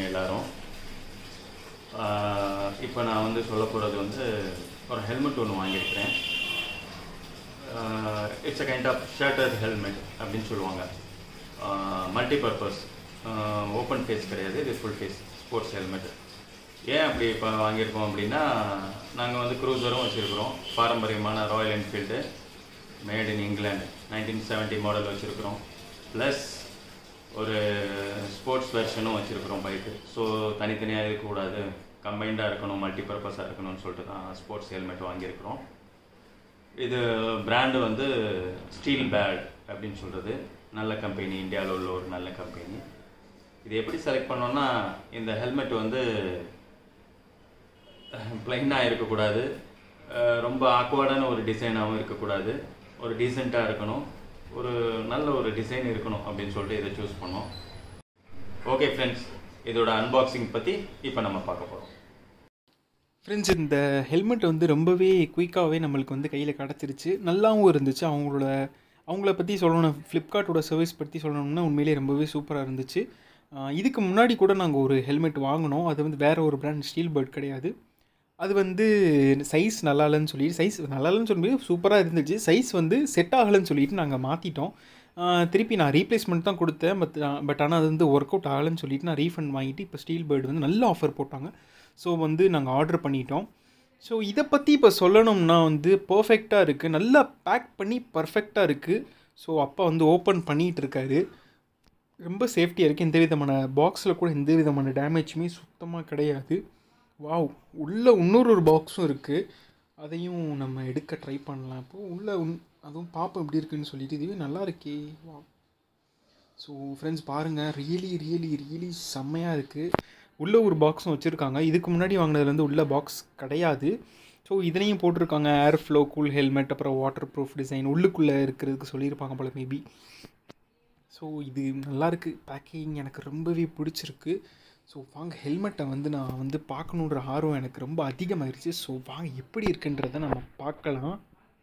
பார்த்துருப்பீங்க எல்லாரும் இப்போ நான் வந்து சொல்ல போகிறது வந்து ஒரு ஹெல்மெட் ஒன்று வாங்கியிருக்கிறேன் it's a kind of shutter helmet அப்படின்னு சொல்லுவாங்க மல்டி பர்பஸ் ஓப்பன் ஃபேஸ் கிடையாது இது ஃபுல் ஃபேஸ் ஸ்போர்ட்ஸ் ஹெல்மெட் ஏன் அப்படி இப்போ வாங்கியிருக்கோம் அப்படின்னா நாங்கள் வந்து க்ரூசரும் வச்சுருக்குறோம் பாரம்பரியமான royal Enfield made in England nineteen seventy model வச்சுருக்குறோம் ப்ளஸ் ஒரு ஸ்போர்ட்ஸ் வெர்ஷனும் வச்சுருக்குறோம் பைக்கு ஸோ தனித்தனியாக இருக்கக்கூடாது கம்பைண்டாக இருக்கணும் மல்டி பர்பஸாக இருக்கணும்னு சொல்லிட்டு தான் ஸ்போர்ட்ஸ் ஹெல்மெட் வாங்கியிருக்கிறோம் இது பிராண்டு வந்து ஸ்டீல் பேட் அப்படின்னு சொல்கிறது நல்ல கம்பெனி இந்தியாவில் உள்ள ஒரு நல்ல கம்பெனி இது எப்படி செலக்ட் பண்ணோன்னா இந்த ஹெல்மெட் வந்து பிளைனாக இருக்கக்கூடாது அஹ் ரொம்ப ஆக்வர்டான ஒரு டிசைனாகவும் இருக்கக்கூடாது ஒரு டீசெண்டாக இருக்கணும் ஒரு நல்ல ஒரு டிசைன் இருக்கணும் அப்படின்னு சொல்லிட்டு இதை சூஸ் பண்ணோம் ஓகே ஃப்ரெண்ட்ஸ் இதோட அன்பாக்சிங் பற்றி இப்போ நம்ம பார்க்க போகிறோம் ஃப்ரெண்ட்ஸ் இந்த ஹெல்மெட் வந்து ரொம்பவே குயிக்காகவே நம்மளுக்கு வந்து கையில் கிடச்சிருச்சு நல்லாவும் இருந்துச்சு அவங்களோட அவங்கள பற்றி சொல்லணும் ஃப்ளிப்கார்ட்டோட சர்வீஸ் பற்றி சொல்லணும்னா உண்மையிலேயே ரொம்பவே சூப்பராக இருந்துச்சு ஆஹ் இதுக்கு முன்னாடி கூட நாங்கள் ஒரு ஹெல்மெட் வாங்கினோம் அது வந்து வேறு ஒரு பிராண்ட் ஸ்டீல் பேர்ட் கிடையாது அது வந்து சைஸ் நல்லா இல்லைன்னு சொல்லிட்டு சைஸ் நல்லா இல்லைன்னு சொல்லி சூப்பராக இருந்துச்சு சைஸ் வந்து செட் ஆகலைன்னு சொல்லிட்டு நாங்கள் மாற்றிட்டோம் திருப்பி நான் ரீப்ளேஸ்மெண்ட் தான் கொடுத்தேன் பட் பட் ஆனால் அது வந்து ஒர்க் அவுட் ஆகலைன்னு சொல்லிட்டு நான் ரீஃபண்ட் வாங்கிட்டு இப்போ ஸ்டீல் பேர்டு வந்து நல்ல ஆஃபர் போட்டாங்க ஸோ வந்து நாங்கள் ஆர்டர் பண்ணிட்டோம் ஸோ இதை பற்றி இப்போ சொல்லணும்னா வந்து பர்ஃபெக்டாக இருக்குது நல்லா பேக் பண்ணி பர்ஃபெக்டாக இருக்குது ஸோ அப்பா வந்து ஓப்பன் பண்ணிகிட்டு இருக்காரு ரொம்ப சேஃப்டியாக இருக்குது எந்த விதமான பாக்ஸில் கூட எந்த விதமான டேமேஜுமே சுத்தமாக கிடையாது வாவ் உள்ளே இன்னொரு ஒரு பாக்ஸும் இருக்குது அதையும் நம்ம எடுக்க ட்ரை பண்ணலாம் இப்போது உள்ளே உன் அதுவும் பார்ப்போம் எப்படி இருக்குன்னு சொல்லிட்டு இதுவே நல்லா இருக்கே வா ஸோ ஃப்ரெண்ட்ஸ் பாருங்கள் ரியலி ரியலி ரியலி செம்மையாக இருக்குது உள்ளே ஒரு பாக்ஸும் வச்சுருக்காங்க இதுக்கு முன்னாடி வாங்கினதுலேருந்து உள்ள பாக்ஸ் கிடையாது ஸோ இதனையும் போட்டிருக்காங்க ஏர் ஃப்ளோ கூல் ஹெல்மெட் அப்புறம் வாட்டர் ப்ரூஃப் டிசைன் உள்ளுக்குள்ளே இருக்கிறதுக்கு சொல்லியிருப்பாங்க போல் மேபி ஸோ இது நல்லா இருக்கு பேக்கிங் எனக்கு ரொம்பவே பிடிச்சிருக்கு ஸோ வாங்க ஹெல்மெட்டை வந்து நான் வந்து பார்க்கணுன்ற ஆர்வம் எனக்கு ரொம்ப அதிகமாகிருச்சு ஸோ வாங்க எப்படி இருக்குன்றதை நம்ம பார்க்கலாம்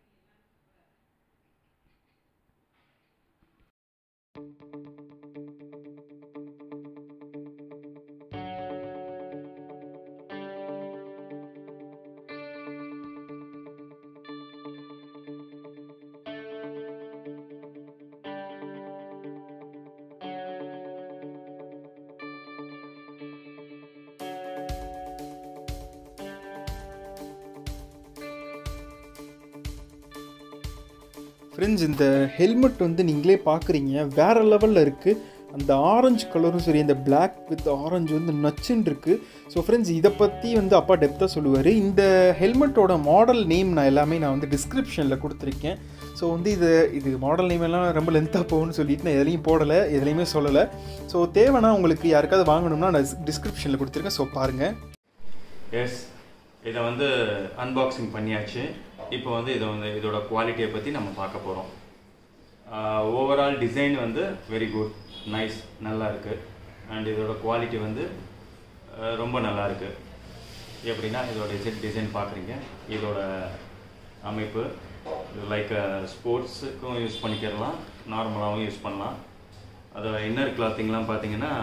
ஃப்ரெண்ட்ஸ் இந்த ஹெல்மெட் வந்து நீங்களே பார்க்குறீங்க வேறு லெவலில் இருக்குது அந்த ஆரஞ்சு கலரும் சரி இந்த Black வித் ஆரஞ்சு வந்து நச்சுன்னு இருக்குது ஸோ ஃப்ரெண்ட்ஸ் இதை பற்றி வந்து அப்பா டெப்த்தாக சொல்லுவார் இந்த ஹெல்மெட்டோட மாடல் நேம் நான் எல்லாமே நான் வந்து டிஸ்கிரிப்ஷனில் கொடுத்துருக்கேன் ஸோ வந்து இது இது மாடல் நேம் எல்லாம் ரொம்ப லென்த்தாக போகும்னு சொல்லிட்டு நான் எதுலையும் போடலை எதுலையுமே சொல்லலை ஸோ தேவைன்னா உங்களுக்கு யாருக்காவது வாங்கணும்னா நான் டிஸ்கிரிப்ஷனில் கொடுத்துருக்கேன் ஸோ பாருங்கள் எஸ் இதை வந்து அன்பாக்சிங் பண்ணியாச்சு இப்போ வந்து இதை வந்து இதோட குவாலிட்டியை பற்றி நம்ம பார்க்க போகிறோம் ஓவரால் டிசைன் வந்து வெரி குட் நைஸ் நல்லா இருக்கு அண்ட் இதோட குவாலிட்டி வந்து அஹ், ரொம்ப நல்லா இருக்கு எப்படின்னா இதோட டிசைன் டிசைன் பார்க்குறீங்க இதோட அமைப்பு இது லைக் ஸ்போர்ட்ஸுக்கும் யூஸ் பண்ணிக்கிறலாம் நார்மலாகவும் யூஸ் பண்ணலாம் அதோட இன்னர் கிளாத்திங்லாம் பார்த்தீங்கன்னா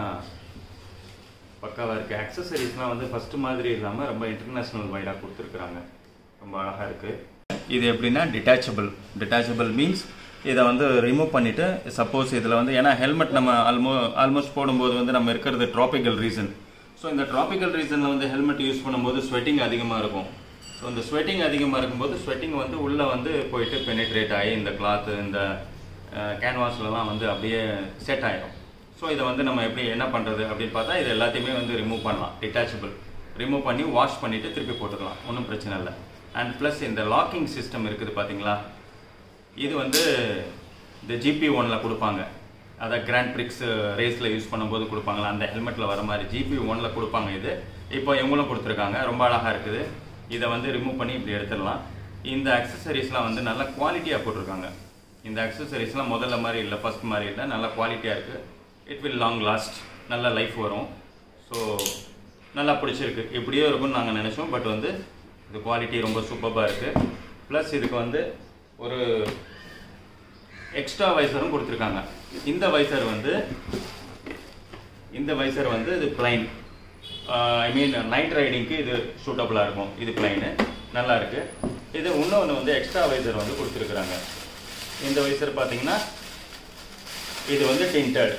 பக்காவாக இருக்குது அக்சசரிஸ்லாம் வந்து ஃபஸ்ட்டு மாதிரி இல்லாமல் ரொம்ப இன்டர்நேஷ்னல் வைடாக கொடுத்துருக்குறாங்க ரொம்ப அழகாக இருக்குது இது எப்படின்னா டிட்டாச்சபிள் டிட்டாச்சபிள் மீன்ஸ் இதை வந்து ரிமூவ் பண்ணிவிட்டு சப்போஸ் இதில் வந்து ஏன்னா ஹெல்மெட் நம்ம ஆல்மோ ஆல்மோஸ்ட் போடும்போது வந்து நம்ம இருக்கிறது ட்ராபிக்கல் ரீசன் ஸோ இந்த ட்ராபிக்கல் ரீசனில் வந்து ஹெல்மெட் யூஸ் பண்ணும்போது ஸ்வெட்டிங் அதிகமாக இருக்கும் ஸோ இந்த ஸ்வெட்டிங் அதிகமாக இருக்கும்போது ஸ்வெட்டிங் வந்து உள்ளே வந்து போயிட்டு பெனிட்ரேட் ஆகி இந்த கிளாத்து இந்த கேன்வாஸ்லலாம் வந்து அப்படியே செட் ஆகிடும் ஸோ இதை வந்து நம்ம எப்படி என்ன பண்ணுறது அப்படின்னு பார்த்தா இது எல்லாத்தையுமே வந்து ரிமூவ் பண்ணலாம் டிட்டாச்சபிள் ரிமூவ் பண்ணி வாஷ் பண்ணிவிட்டு திருப்பி போட்டுக்கலாம் ஒன்றும் பிரச்சனை இல்லை அண்ட் ப்ளஸ் இந்த லாக்கிங் சிஸ்டம் இருக்குது பார்த்தீங்களா இது வந்து இந்த ஜிபி ஒனில் கொடுப்பாங்க அதை கிராண்ட் பிரிக்ஸ் ரேஸில் யூஸ் பண்ணும்போது கொடுப்பாங்களா அந்த ஹெல்மெட்டில் வர மாதிரி ஜிபி ஒனில் கொடுப்பாங்க இது இப்போ இவங்களும் கொடுத்துருக்காங்க ரொம்ப அழகாக இருக்குது இதை வந்து ரிமூவ் பண்ணி இப்படி எடுத்துடலாம் இந்த அக்சசரிஸ்லாம் வந்து நல்ல குவாலிட்டியாக போட்டிருக்காங்க இந்த அக்சசரிஸ்லாம் முதல்ல மாதிரி இல்லை ஃபர்ஸ்ட் மாதிரி இல்லை நல்ல குவாலிட்டியாக இருக்குது இட் வில் லாங் லாஸ்ட் நல்ல லைஃப் வரும் ஸோ நல்லா பிடிச்சிருக்கு இப்படியே இருக்கும்னு நாங்கள் நினச்சோம் பட் வந்து இது குவாலிட்டி ரொம்ப சூப்பராக இருக்குது ப்ளஸ் இதுக்கு வந்து ஒரு எக்ஸ்ட்ரா வைசரும் கொடுத்துருக்காங்க இந்த வைசர் வந்து இந்த வைசர் வந்து இது பிளைன் ஐ மீன் நைட் ரைடிங்க்கு இது சூட்டபுளாக இருக்கும் இது பிளைனு நல்லா இருக்கு இது இன்னொன்று வந்து எக்ஸ்ட்ரா வைசர் வந்து கொடுத்துருக்குறாங்க இந்த வைசர் பார்த்தீங்கன்னா இது வந்து டிண்டட்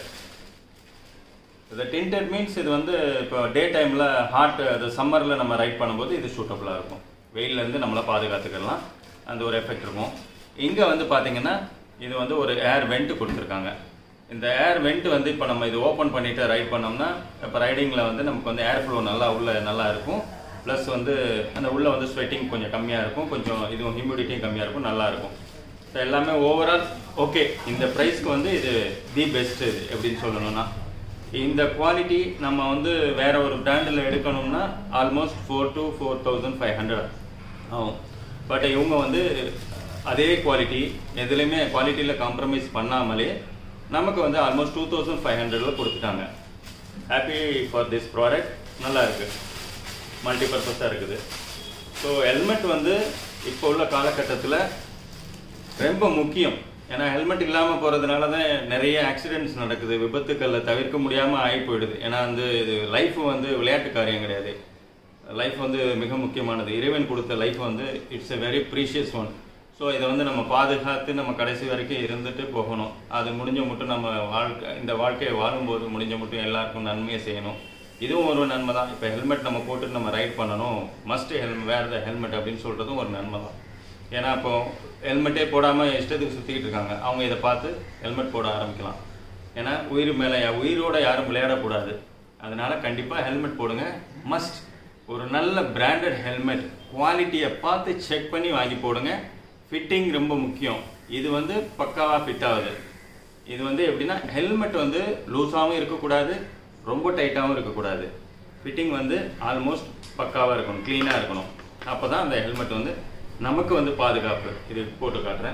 இது டிண்டட் மீன்ஸ் இது வந்து இப்போ டே டைமில் ஹாட் அது சம்மரில் நம்ம ரைட் பண்ணும்போது இது சூட்டபுளாக இருக்கும் வெயிலேருந்து நம்மளை பாதுகாத்துக்கலாம் அந்த ஒரு எஃபெக்ட் இருக்கும் இங்கே வந்து பார்த்தீங்கன்னா இது வந்து ஒரு ஏர் வெண்ட் கொடுத்துருக்காங்க இந்த ஏர் வெண்ட் வந்து இப்போ நம்ம இது ஓப்பன் பண்ணிட்டு ரைட் பண்ணோம்னா இப்போ ரைடிங்கில் வந்து நமக்கு வந்து ஏர் ஃப்ளோ நல்லா உள்ள நல்லா இருக்கும் ப்ளஸ் வந்து அந்த உள்ள வந்து ஸ்வெட்டிங் கொஞ்சம் கம்மியாக இருக்கும் கொஞ்சம் இதுவும் ஹியூமிடிட்டியும் கம்மியாக இருக்கும் நல்லா இருக்கும் ஸோ எல்லாமே ஓவரால் ஓகே இந்த ப்ரைஸ்க்கு வந்து இது தி பெஸ்ட் இது எப்படின்னு சொல்லணும்னா இந்த குவாலிட்டி நம்ம வந்து வேற ஒரு பிராண்டில் எடுக்கணும்னா almost four to four thousand five hundred ஆகும் பட் இவங்க வந்து அதே குவாலிட்டி எதுலையுமே குவாலிட்டியில் காம்ப்ரமைஸ் பண்ணாமலே நமக்கு வந்து ஆல்மோஸ்ட் டூ தௌசண்ட் ஃபைவ் ஹண்ட்ரடில் கொடுத்துட்டாங்க ஹாப்பி ஃபார் திஸ் ப்ராடக்ட் நல்லா இருக்கு மல்டிபர்பஸாக இருக்குது ஸோ ஹெல்மெட் வந்து இப்போ உள்ள காலகட்டத்தில் ரொம்ப முக்கியம் ஏன்னா ஹெல்மெட் இல்லாமல் போகிறதுனால தான் நிறைய ஆக்சிடென்ட்ஸ் நடக்குது விபத்துக்களில் தவிர்க்க முடியாமல் ஆகி போயிடுது ஏன்னா வந்து இது லைஃப் வந்து விளையாட்டு காரியம் கிடையாது லைஃப் வந்து மிக முக்கியமானது இறைவன் கொடுத்த லைஃப் வந்து it's a very precious one so இதை வந்து நம்ம பாதுகாத்து நம்ம கடைசி வரைக்கும் இருந்துட்டு போகணும் அது முடிஞ்ச மட்டும் நம்ம வாழ்க்கை இந்த வாழ்க்கையை வாழும்போது முடிஞ்ச மட்டும் எல்லாருக்கும் நன்மையை செய்யணும் இதுவும் ஒரு நன்மை தான் இப்போ ஹெல்மெட் நம்ம போட்டு நம்ம ரைட் பண்ணணும் must helmet wear the helmet அப்படின்னு சொல்கிறதும் ஒரு நன்மை தான் ஏன்னா இப்போ ஹெல்மெட்டே போடாமல் இஷ்டத்துக்கு சுற்றிக்கிட்டு இருக்காங்க அவங்க இதை பார்த்து ஹெல்மெட் போட ஆரம்பிக்கலாம் ஏன்னா உயிர் மேலே உயிரோட யாரும் விளையாடக்கூடாது அதனால கண்டிப்பாக ஹெல்மெட் போடுங்க மஸ்ட் ஒரு நல்ல பிராண்டட் ஹெல்மெட் குவாலிட்டியை பார்த்து செக் பண்ணி வாங்கி போடுங்க ஃபிட்டிங் ரொம்ப முக்கியம் இது வந்து பக்காவாக ஃபிட் ஆகுது இது வந்து எப்படின்னா ஹெல்மெட் வந்து லூஸாகவும் இருக்கக்கூடாது ரொம்ப டைட்டாகவும் இருக்கக்கூடாது ஃபிட்டிங் வந்து ஆல்மோஸ்ட் பக்காவாக இருக்கணும் க்ளீனாக இருக்கணும் அப்போ தான் அந்த ஹெல்மெட் வந்து நமக்கு வந்து பாதுகாப்பு இது போட்டு காட்டுறேன்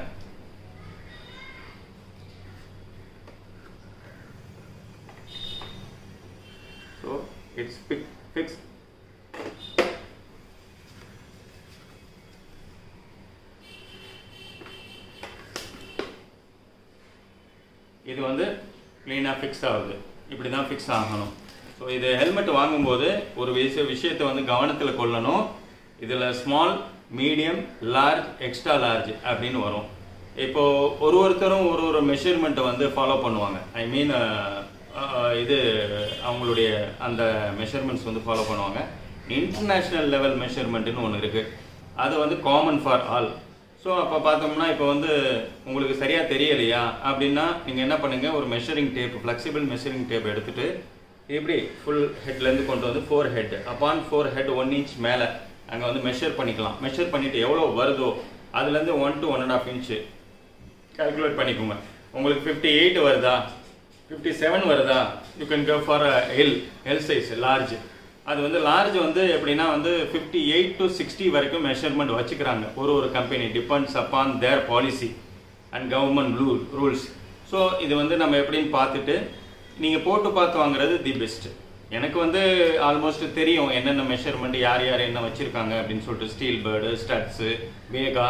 ஸோ இட்ஸ் ஃபிக்ஸ் இது வந்து க்ளீனாக ஃபிக்ஸ் ஆகுது இப்படி தான் ஃபிக்ஸ் ஆகணும் ஸோ இது ஹெல்மெட் வாங்கும்போது ஒரு விஷய விஷயத்தை வந்து கவனத்தில் கொள்ளணும் இதில் small medium large extra large அப்படின்னு வரும் இப்போ ஒரு ஒருத்தரும் ஒரு ஒரு மெஷர்மெண்ட்டை வந்து ஃபாலோ பண்ணுவாங்க ஐ மீன் இது அவங்களுடைய அந்த மெஷர்மெண்ட்ஸ் வந்து ஃபாலோ பண்ணுவாங்க இன்டர்நேஷ்னல் லெவல் மெஷர்மெண்ட்னு ஒன்று இருக்குது அது வந்து காமன் ஃபார் ஆல் ஸோ அப்போ பார்த்தோம்னா இப்போ வந்து உங்களுக்கு சரியாக தெரியலையா அப்படின்னா நீங்கள் என்ன பண்ணுங்க ஒரு measuring tape flexible measuring tape எடுத்துட்டு இப்படி ஃபுல் ஹெட்லேருந்து கொண்டு வந்து forehead upon forehead one inch மேலே அங்கே வந்து மெஷர் பண்ணிக்கலாம் மெஷர் பண்ணிட்டு எவ்வளோ வருதோ அதுலேருந்து one two one and half inch calculate பண்ணிக்கோங்க உங்களுக்கு ஃபிஃப்டி எயிட் வருதா ஃபிஃப்டி செவன் வருதா you can go for L L size large அது வந்து லார்ஜ் வந்து எப்படின்னா வந்து ஃபிஃப்டி எயிட் டு சிக்ஸ்டி வரைக்கும் மெஷர்மெண்ட் வச்சுக்கிறாங்க ஒரு ஒரு company depends upon their policy and government rule rules so இது வந்து நம்ம எப்படின்னு பார்த்துட்டு நீங்கள் போட்டு பார்த்து வாங்குறது தி பெஸ்ட் எனக்கு வந்து ஆல்மோஸ்ட் தெரியும் என்னென்ன மெஷர்மெண்ட் யார் யார் என்ன வச்சுருக்காங்க அப்படின்னு சொல்லிட்டு ஸ்டீல் பேர்டு ஸ்டட்ஸு வேகா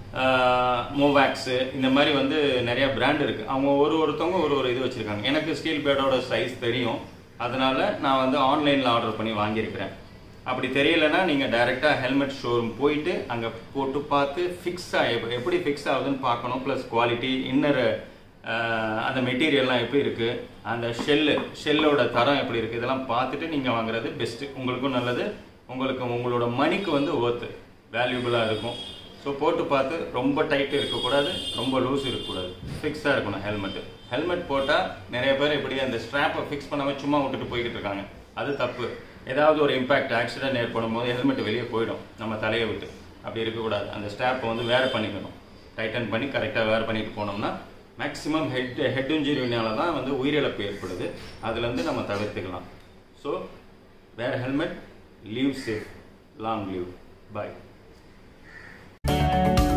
மோவேக்ஸு இந்த மாதிரி வந்து நிறைய பிராண்ட் இருக்குது அவங்க ஒரு ஒருத்தவங்க ஒரு ஒரு இது வச்சுருக்காங்க எனக்கு ஸ்டீல் பேர்டோட சைஸ் தெரியும் அதனால நான் வந்து ஆன்லைனில் ஆர்டர் பண்ணி வாங்கியிருக்கிறேன் அப்படி தெரியலன்னா நீங்கள் டைரெக்டாக ஹெல்மெட் ஷோரூம் போயிட்டு அங்கே போட்டு பார்த்து ஃபிக்ஸ் ஆகி எப்படி ஃபிக்ஸ் ஆகுதுன்னு பார்க்கணும் ப்ளஸ் குவாலிட்டி இன்னர் அந்த மெட்டீரியல்லாம் எப்படி இருக்குது அந்த ஷெல்லு ஷெல்லோட தரம் எப்படி இருக்குது இதெல்லாம் பார்த்துட்டு நீங்கள் வாங்குறது பெஸ்ட்டு உங்களுக்கும் நல்லது உங்களுக்கு உங்களோட மணிக்கு வந்து ஒர்த்து வேல்யூபிளாக இருக்கும் ஸோ போட்டு பார்த்து ரொம்ப டைட் இருக்கக்கூடாது ரொம்ப லூஸ் இருக்கக்கூடாது ஃபிக்ஸாக இருக்கணும் ஹெல்மெட்டு ஹெல்மெட் போட்டால் நிறைய பேர் இப்படி அந்த ஸ்ட்ராப்பை ஃபிக்ஸ் பண்ணாமல் சும்மா விட்டுட்டு போய்கிட்டு இருக்காங்க அது தப்பு ஏதாவது ஒரு இம்பாக்ட் ஆக்சிடென்ட் ஏற்படும் போது ஹெல்மெட் வெளியே போயிடும் நம்ம தலையை விட்டு அப்படி இருக்கக்கூடாது அந்த ஸ்ட்ராப்பை வந்து வேர் பண்ணிக்கணும் டைட்டன் பண்ணி கரெக்டாக வேர் பண்ணிட்டு போனோம்னா மேக்ஸிமம் ஹெட் ஹெட் இன்ஜுரினால தான் வந்து உயிரிழப்பு ஏற்படுது அதுலேருந்து நம்ம தவிர்த்துக்கலாம் so wear helmet live safe long live பாய்